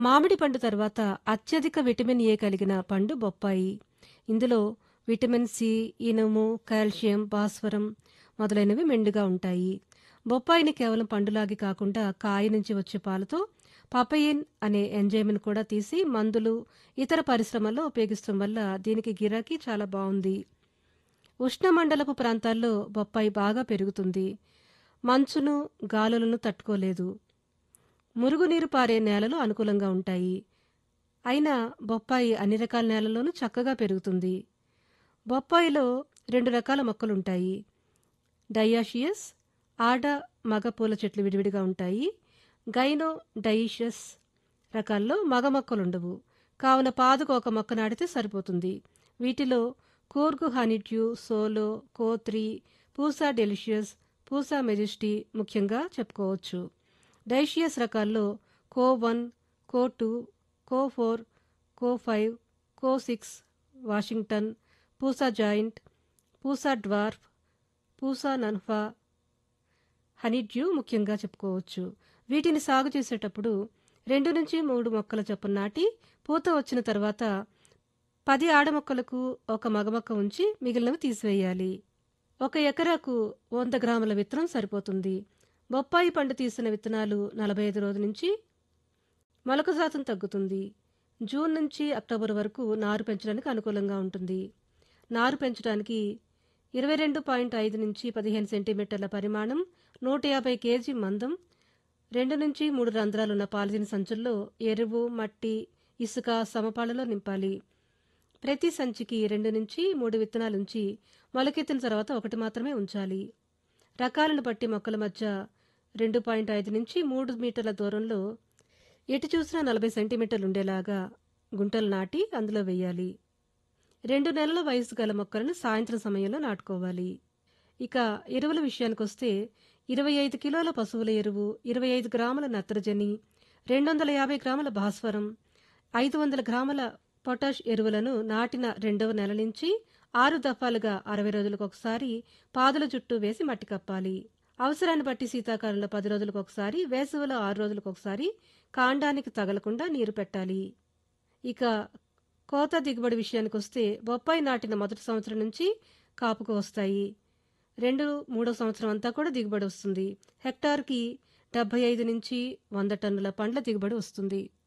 మామిడి పండు తర్వాత అత్యధిక విటమిన్ ఏ కలిగిన పండు బొప్పాయి ఇందులో విటమిన్ సి ఇనుము కాల్షియం భాస్వరం మొదలైనవి మెండుగా ఉంటాయి బొప్పాయిని కేవలం పండులాగి కాకుండా కాయ నుంచి వచ్చే పాలతో పపయిన్ అనే ఎంజైమ్ను కూడా తీసి మందులు ఇతర పరిశ్రమల్లో ఉపయోగిస్తాం వల్ల దీనికి గిరాకీ చాలా బాగుంది ఉష్ణమండలపు ప్రాంతాల్లో బొప్పాయి బాగా పెరుగుతుంది మంచును గాలులను తట్టుకోలేదు మురుగునీరు పారే నేలలు అనుకూలంగా ఉంటాయి అయినా బొప్పాయి అన్ని రకాల నేలల్లోనూ చక్కగా పెరుగుతుంది బొప్పాయిలో రెండు రకాల మొక్కలుంటాయి డయాషియస్ ఆడ మగ పూల చెట్లు విడివిడిగా ఉంటాయి గైనో డయిషస్ రకాల్లో మగ మొక్కలుండవు కావున పాదుకు ఒక మొక్క నాటితే సరిపోతుంది వీటిలో Coorg honeydew solo CO three Pusa delicious Pusa majesty ముఖ్యంగా చెప్పుకోవచ్చు డైషియస్ రకాల్లో CO one CO two CO four CO five CO six Washington Pusa giant Pusa dwarf Pusa నన్ఫా హనీడ్యూ ముఖ్యంగా చెప్పుకోవచ్చు వీటిని సాగు చేసేటప్పుడు రెండు నుంచి మూడు మొక్కల చొప్పున నాటి పూత వచ్చిన తర్వాత పది ఆడ మొక్కలకు ఒక మగ మొక్క ఉంచి మిగిలినవి తీసివేయాలి ఒక ఎకరాకు వంద గ్రాముల విత్తనం సరిపోతుంది బొప్పాయి పండు తీసిన విత్తనాలు నలభై ఐదు రోజుల నుంచి మొలక శాతం తగ్గుతుంది జూన్ నుంచి అక్టోబర్ వరకు నారు పెంచడానికి అనుకూలంగా ఉంటుంది నారు పెంచడానికి ఇరవై రెండు పాయింట్ ఐదు నుంచి పదిహేను సెంటీమీటర్ల పరిమాణం నూట యాభై కేజీ మందం రెండు నుంచి మూడు రంధ్రాలున్న పాలిథిన్ సంచుల్లో ఎరువు మట్టి ఇసుక సమపాలలో నింపాలి ప్రతి సంచికి రెండు నుంచి మూడు విత్తనాలుంచి మొలకెత్తిన తర్వాత ఒకటి మాత్రమే ఉంచాలి రకాలను బట్టి మొక్కల మధ్య రెండు పాయింట్ ఐదు నుంచి మూడు మీటర్ల దూరంలో ఎటు చూసినా నలభై సెంటీమీటర్లు ఉండేలాగా గుంటలు నాటి అందులో వేయాలి రెండు నెలల వయసు గల మొక్కలను సాయంత్రం సమయంలో నాటుకోవాలి ఇక ఎరువుల విషయానికొస్తే ఇరవై ఐదు కిలోల పశువుల ఎరువు ఇరవై ఐదు గ్రాముల నత్రజని రెండు వందల యాభై గ్రాముల భాస్వరం ఐదు వందల గ్రాముల పొటాష్ ఎరువులను నాటిన రెండవ నెల నుంచి ఆరు దఫాలుగా అరవై రోజులకు ఒకసారి పాదుల చుట్టూ వేసి మట్టి కప్పాలి అవసరాన్ని బట్టి శీతాకాలంలో పది రోజులకు ఒకసారి వేసవిలో ఆరు రోజులకు ఒకసారి కాండానికి తగలకుండా నీరు పెట్టాలి ఇక కోత దిగుబడి విషయానికి వస్తే బొప్పాయి నాటిన మొదటి సంవత్సరం నుంచి కాపుకు వస్తాయి రెండు మూడో సంవత్సరం అంతా కూడా దిగుబడి వస్తుంది హెక్టార్కి డెబ్బై ఐదు నుంచి వంద టన్నుల పండ్ల దిగుబడి వస్తుంది